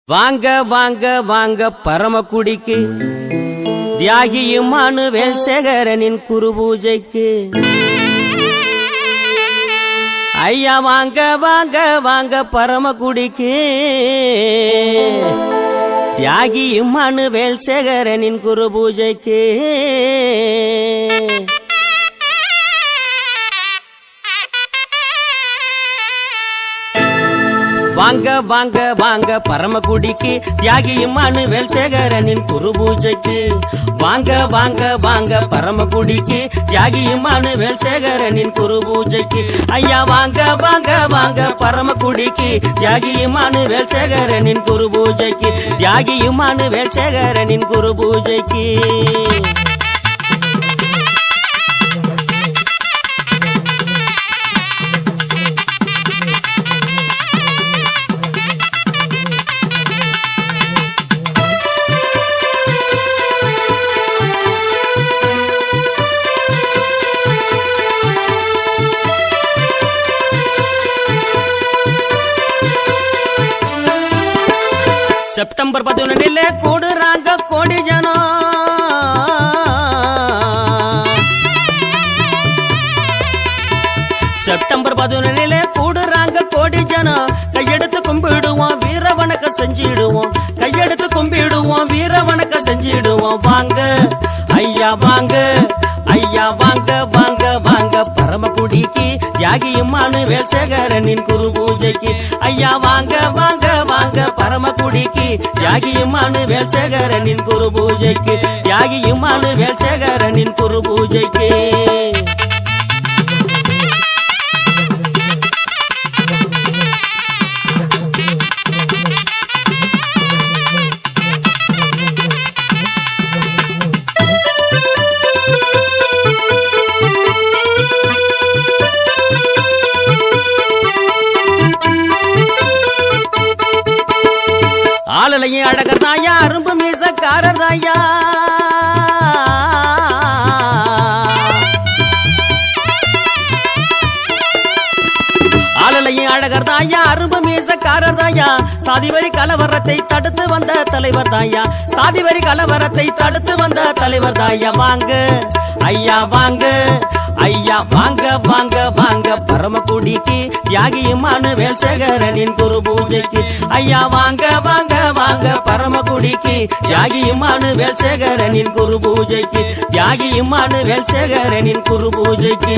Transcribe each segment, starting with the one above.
வாங்க வாங்க வாங்க பரமக்குடிக்கு தியாகி இம்மானுவேல் சேகரனின் குரு பூஜைக்கு ஐயா வாங்க வாங்க வாங்க பரமக்குடிக்கு தியாகி இம்மானுவேல் சேகரனின் குரு பூஜைக்கு வாங்க வாங்க வாங்க பரமக்குடிக்கு தியாகி இம்மானுவேல் சேகரனின் குரு பூஜைக்கு வாங்க வாங்க வாங்க பரமக்குடிக்கு தியாகி இம்மானுவேல் சேகரனின் குரு பூஜைக்கு ஐயா வாங்க வாங்க வாங்க பரமக்குடிக்கு தியாகி இம்மானுவேல் சேகரனின் குரு பூஜைக்கு தியாகி இம்மானுவேல் சேகரனின் குரு பூஜைக்கு செப்டம்பர் பதினொன்னில கூடுறாங்க கோடி ஜனம் செப்டம்பர் பதினொன்னில கூடுறாங்க கோடி ஜனம் கையெடுத்து கும்பிடுவோம் வீர வணக்கம் செஞ்சிடுவோம் கையெடுத்து கும்பிடுவோம் வீர வணக்கம் செஞ்சிடுவோம் வாங்க ஐயா வாங்க ஐயா வாங்க வாங்க வாங்க பரமக்குடிக்கு தியாகி இம்மானுவேல் சேகரனின் குரு பூஜைக்கு ஐயா வாங்க வாங்க வாங்க பரமக்குடிக்கு தியாகி இம்மானுவேல் சேகரனின் குரு பூஜைக்கு தியாகி இம்மானுவேல் சேகரனின் குரு பூஜைக்கு ஆளலையும் அழகதாயா அரும்பு மீசக்காரதாயா ஆளலையும் அழகர் தாயா அரும்பு மீசக்காரர் தாயா சாதிவரி கலவரத்தை தடுத்து வந்த தலைவர் தாயா சாதிவரி கலவரத்தை தடுத்து வந்த தலைவர் தாயா வாங்க ஐயா வாங்க ஐயா வாங்க வாங்க வாங்க பரமக்குடிக்கு தியாகி இம்மானுவேல் சேகரனின் குரு பூஜைக்கு ஐயா வாங்க வாங்க வாங்க பரமக்குடிக்கு தியாகி இம்மானுவேல் சேகரனின் குரு பூஜைக்கு தியாகி இம்மானுவேல் சேகரனின் குரு பூஜைக்கு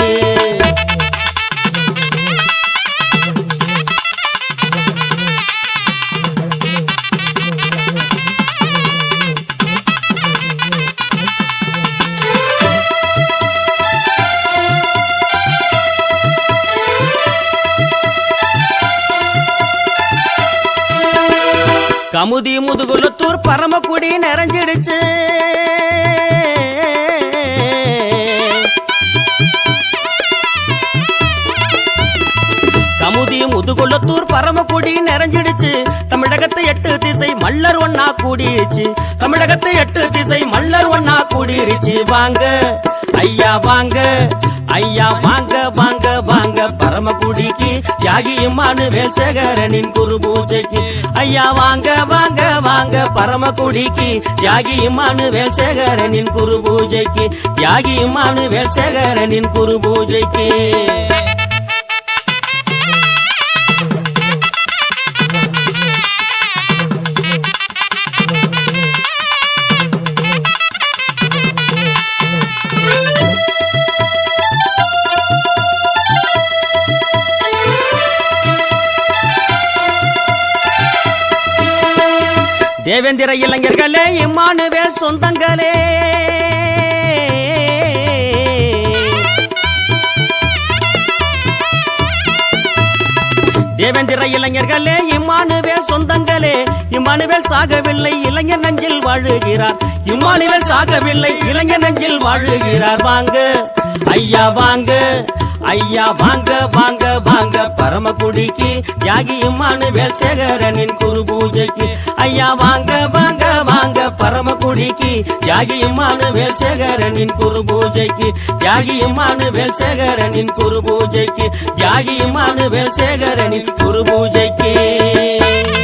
கமுதி முதுகுலத்தூர் பரமக்குடி நிறைஞ்சிடுச்சு கமுதி முதுகுலத்தூர் பரமக்குடி நிறைஞ்சிடுச்சு தமிழகத்தை எட்டு திசை மல்லர் ஒன்னா கூடிருச்சு தமிழகத்தை எட்டு திசை மல்லர் ஒன்னா கூடிருச்சு வாங்க ஐயா வாங்க ஐயா வாங்க வாங்க வாங்க பரமக்குடிக்கு தியாகி இம்மானுவேல் சேகரனின் குரு பூஜைக்கு ஐயா வாங்க வாங்க வாங்க பரமக்குடிக்கு தியாகி இம்மானுவேல் சேகரனின் குரு பூஜைக்கு தியாகி இம்மானுவேல் சேகரனின் குரு பூஜைக்கு தேவேந்திர இளைஞர்களே இம்மானுவேல் சொந்தங்களே தேவேந்திர இளைஞர்களே இம்மானுவேல் சொந்தங்களே இம்மானுவேல் சாகவில்லை இளைஞர் நெஞ்சில் வாழுகிறார் இம்மானுவேல் சாகவில்லை இளைஞர் நெஞ்சில் வாழுகிறார் வாங்க ஐயா வாங்க ஐயா வாங்க வாங்க வாங்க பரமக்குடிக்கு தியாகி இம்மானுவேல் சேகரனின் குரு பூஜைக்கு ஐயா வாங்க வாங்க வாங்க பரமக்குடிக்கு தியாகி இம்மானுவேல் சேகரனின் குரு பூஜைக்கு தியாகி இம்மானுவேல் சேகரனின் குரு பூஜைக்கு தியாகி இம்மானுவேல் சேகரனின் குரு பூஜைக்கு